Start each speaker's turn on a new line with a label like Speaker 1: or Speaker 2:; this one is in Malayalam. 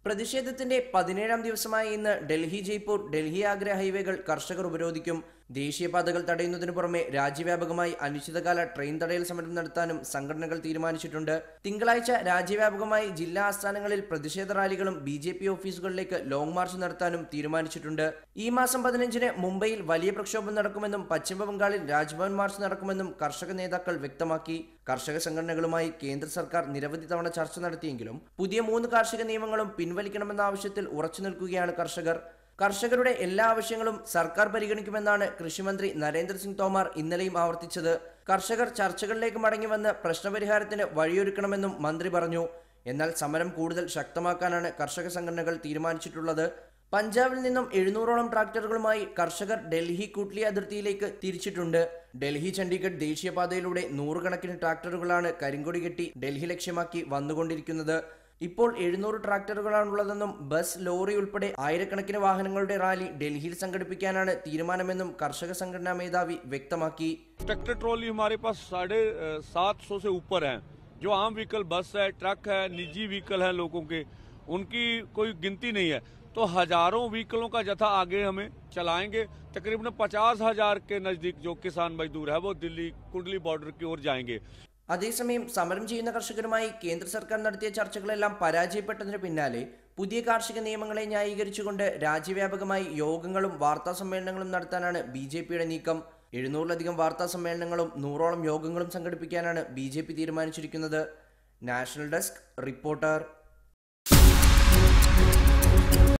Speaker 1: പ്രതിഷേധത്തിന്റെ പതിനേഴാം ദിവസമായ ഇന്ന് ഡൽഹി ജയ്പൂർ ഡൽഹി ആഗ്ര ഹൈവേകൾ കർഷകർ ഉപരോധിക്കും ദേശീയപാതകൾ തടയുന്നതിനു പുറമെ രാജ്യവ്യാപകമായി അനിശ്ചിതകാല ട്രെയിൻ തടയൽ സമരം നടത്താനും സംഘടനകൾ തീരുമാനിച്ചിട്ടുണ്ട് തിങ്കളാഴ്ച രാജ്യവ്യാപകമായി ജില്ലാ ആസ്ഥാനങ്ങളിൽ പ്രതിഷേധ റാലികളും ബി ജെ പി ഓഫീസുകളിലേക്ക് ലോങ് മാർച്ച് നടത്താനും തീരുമാനിച്ചിട്ടുണ്ട് ഈ മാസം പതിനഞ്ചിന് മുംബൈയിൽ വലിയ പ്രക്ഷോഭം നടക്കുമെന്നും പശ്ചിമ ബംഗാളിൽ രാജ്ഭവൻ മാർച്ച് നടക്കുമെന്നും കർഷക നേതാക്കൾ വ്യക്തമാക്കി കർഷക സംഘടനകളുമായി കേന്ദ്ര സർക്കാർ നിരവധി തവണ ചർച്ച നടത്തിയെങ്കിലും പുതിയ മൂന്ന് കാർഷിക നിയമങ്ങളും പിൻവലിക്കണമെന്ന ആവശ്യത്തിൽ ഉറച്ചു നിൽക്കുകയാണ് കർഷകർ കർഷകരുടെ എല്ലാ ആവശ്യങ്ങളും സർക്കാർ പരിഗണിക്കുമെന്നാണ് കൃഷിമന്ത്രി നരേന്ദ്രസിംഗ് തോമർ ഇന്നലെയും ആവർത്തിച്ചത് കർഷകർ ചർച്ചകളിലേക്ക് മടങ്ങിവന്ന് പ്രശ്നപരിഹാരത്തിന് വഴിയൊരുക്കണമെന്നും മന്ത്രി പറഞ്ഞു എന്നാൽ സമരം കൂടുതൽ ശക്തമാക്കാനാണ് കർഷക സംഘടനകൾ തീരുമാനിച്ചിട്ടുള്ളത് പഞ്ചാബിൽ നിന്നും എഴുന്നൂറോളം ട്രാക്ടറുകളുമായി കർഷകർ ഡൽഹി കുട്ലി അതിർത്തിയിലേക്ക് തിരിച്ചിട്ടുണ്ട് ഡൽഹി ചണ്ഡീഗഡ് ദേശീയപാതയിലൂടെ നൂറുകണക്കിന് ട്രാക്ടറുകളാണ് കരിങ്കൊടി കെട്ടി ഡൽഹി ലക്ഷ്യമാക്കി വന്നുകൊണ്ടിരിക്കുന്നത് ഇപ്പോൾ എഴുന്നൂറ് ട്രാക്ടറുകളാണുള്ളതെന്നും ബസ് ലോറി ഉൾപ്പെടെ ആയിരക്കണക്കിന് വാഹനങ്ങളുടെ റാലി ഡൽഹിയിൽ സംഘടിപ്പിക്കാനാണ് തീരുമാനമെന്നും കർഷക സംഘടനാ മേധാവി വ്യക്തമാക്കി
Speaker 2: ट्रैक्टर ट्रॉली हमारे पास साढ़े सात सौ से ऊपर हैं जो आम व्हीकल बस है ट्रक है निजी व्हीकल है लोगों के उनकी कोई गिनती नहीं है तो हजारों व्हीकलों का जथा आगे हमें चलाएंगे तकरीबन पचास हजार के नजदीक जो किसान मजदूर है वो दिल्ली कुंडली बॉर्डर की ओर जाएंगे
Speaker 1: അതേസമയം സമരം ചെയ്യുന്ന കർഷകരുമായി കേന്ദ്ര സർക്കാർ നടത്തിയ ചർച്ചകളെല്ലാം പരാജയപ്പെട്ടതിന് പിന്നാലെ പുതിയ കാർഷിക നിയമങ്ങളെ ന്യായീകരിച്ചുകൊണ്ട് രാജ്യവ്യാപകമായി യോഗങ്ങളും വാർത്താ സമ്മേളനങ്ങളും നടത്താനാണ് ബി ജെ പിയുടെ നീക്കം എഴുന്നൂറിലധികം വാർത്താ സമ്മേളനങ്ങളും നൂറോളം യോഗങ്ങളും സംഘടിപ്പിക്കാനാണ് ബി ജെ പി തീരുമാനിച്ചിരിക്കുന്നത് നാഷണൽ ഡെസ്ക് റിപ്പോർട്ടർ